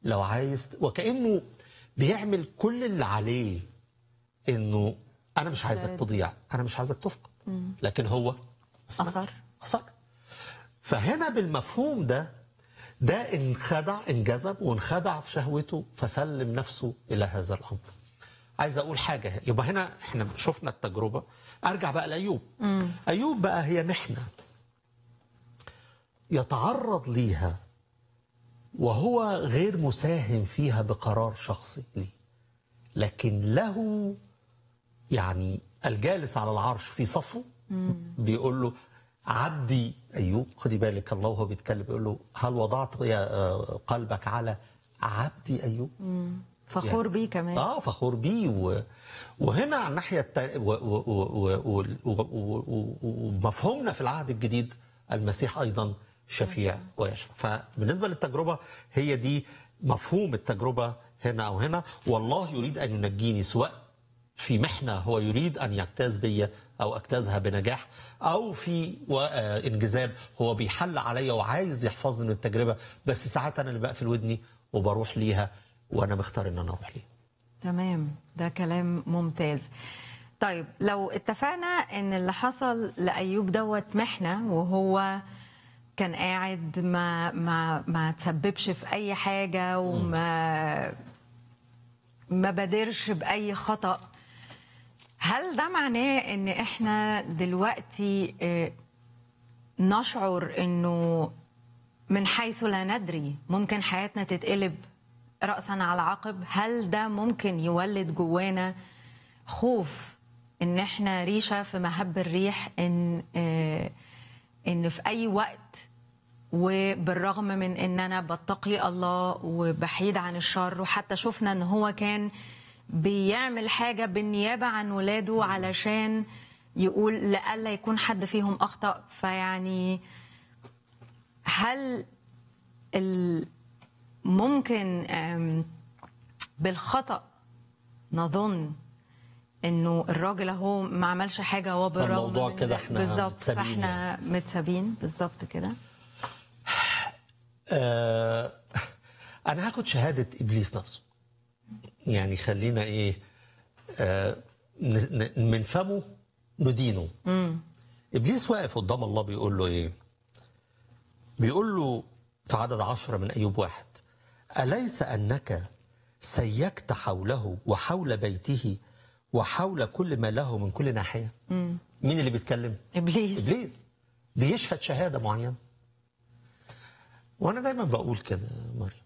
لو عايز وكانه بيعمل كل اللي عليه انه انا مش عايزك تضيع انا مش عايزك تفقد لكن هو أصر. اصر فهنا بالمفهوم ده ده انخدع انجذب وانخدع في شهوته فسلم نفسه الى هذا الامر عايز اقول حاجه يبقى هنا احنا شفنا التجربه ارجع بقى لايوب ايوب بقى هي محنه يتعرض ليها وهو غير مساهم فيها بقرار شخصي ليه لكن له يعني الجالس على العرش في صفه بيقول له عبدي ايوب خدي بالك الله وهو بيتكلم بيقول له هل وضعت يا آه، قلبك على عبدي ايوب فخور بيه كمان اه فخور بيه و... وهنا على الناحيه التا... و... و... و... و... و... و... و... ومفهومنا في العهد الجديد المسيح ايضا شفيع ويشفع فبالنسبه للتجربه هي دي مفهوم التجربه هنا او هنا والله يريد ان ينجيني سواء في محنه هو يريد ان يجتاز بيا او اجتازها بنجاح او في و- آه، انجذاب هو بيحل عليا وعايز يحفظني من التجربه بس ساعات انا اللي بقفل ودني وبروح ليها وانا مختار ان انا اروح ليها تمام ده كلام ممتاز طيب لو اتفقنا ان اللي حصل لايوب دوت محنه وهو كان قاعد ما ما ما تسببش في اي حاجه وما ما بادرش باي خطا هل ده معناه ان احنا دلوقتي آه، نشعر انه من حيث لا ندري ممكن حياتنا تتقلب رأسا على عقب هل ده ممكن يولد جوانا خوف ان احنا ريشة في مهب الريح ان آه، ان في اي وقت وبالرغم من ان انا بتقي الله وبحيد عن الشر وحتى شفنا ان هو كان بيعمل حاجة بالنيابة عن ولاده علشان يقول لألا يكون حد فيهم أخطأ فيعني هل ال- ممكن آم، بالخطأ نظن انه الراجل اهو ما عملش حاجه هو بالرغم فالموضوع من كده ده. إحنا بالظبط متسابين فاحنا متسابين بالظبط كده آه انا هاخد شهاده ابليس نفسه يعني خلينا ايه آه ن- ن- من فمه ندينه ابليس واقف قدام الله بيقول له ايه بيقول له في عدد عشرة من أيوب واحد أليس أنك سيكت حوله وحول بيته وحول كل ما له من كل ناحية مين اللي بيتكلم ابليس ابليس بيشهد شهاده معينه وانا دايما بقول كده يا مريم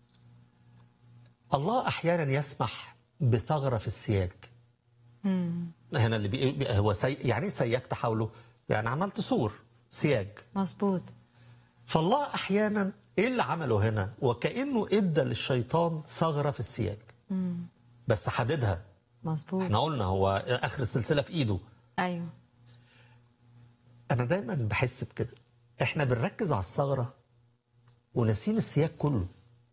الله احيانا يسمح بثغره في السياج هنا اللي بي... بي- هو سي... يعني ايه سيجت حوله يعني عملت سور سياج مظبوط فالله احيانا ايه اللي عمله هنا وكانه ادى للشيطان ثغره في السياج بس حددها مظبوط احنا قلنا هو اخر السلسله في ايده ايوه انا دايما بحس بكده احنا بنركز على الثغره وناسين السياج كله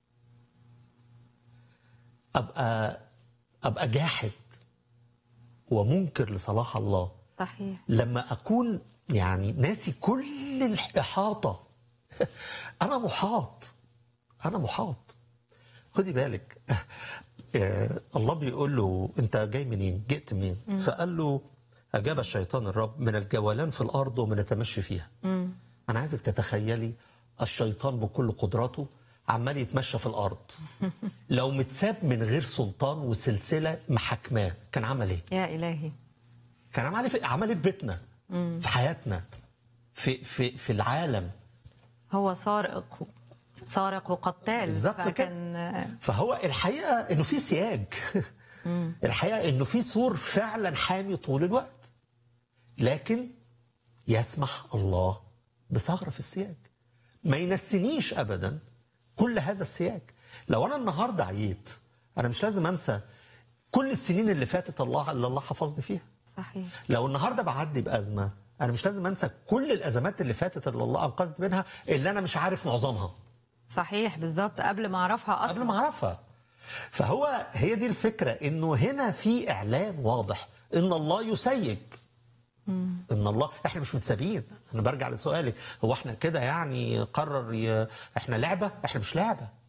ابقى ابقى جاحد ومنكر لصلاح الله صحيح لما اكون يعني ناسي كل الاحاطه انا محاط انا محاط خدي بالك آه، الله بيقول له انت جاي منين جئت منين فقال له اجاب الشيطان الرب من الجولان في الارض ومن التمشي فيها انا عايزك تتخيلي الشيطان بكل قدراته عمال يتمشى في الارض لو متساب من غير سلطان وسلسله محاكماه كان عمل ايه يا الهي كان عمل ايه في عمل ايه في بيتنا في حياتنا في في في العالم هو سارق سارق وقتال بالظبط فكان فهو الحقيقه انه في سياج الحقيقه انه في سور فعلا حامي طول الوقت لكن يسمح الله بثغره في السياج ما ينسينيش ابدا كل هذا السياج لو انا النهارده عييت انا مش لازم انسى كل السنين اللي فاتت الله اللي الله حفظني فيها صحيح لو النهارده بعدي بازمه انا مش لازم انسى كل الازمات اللي فاتت اللي الله انقذني منها اللي انا مش عارف معظمها صحيح بالظبط قبل ما اعرفها اصلا قبل ما اعرفها فهو هي دي الفكره انه هنا في اعلان واضح ان الله يسيج ان الله احنا مش متسابين انا برجع لسؤالك هو احنا كده يعني قرر ي... احنا لعبه احنا مش لعبه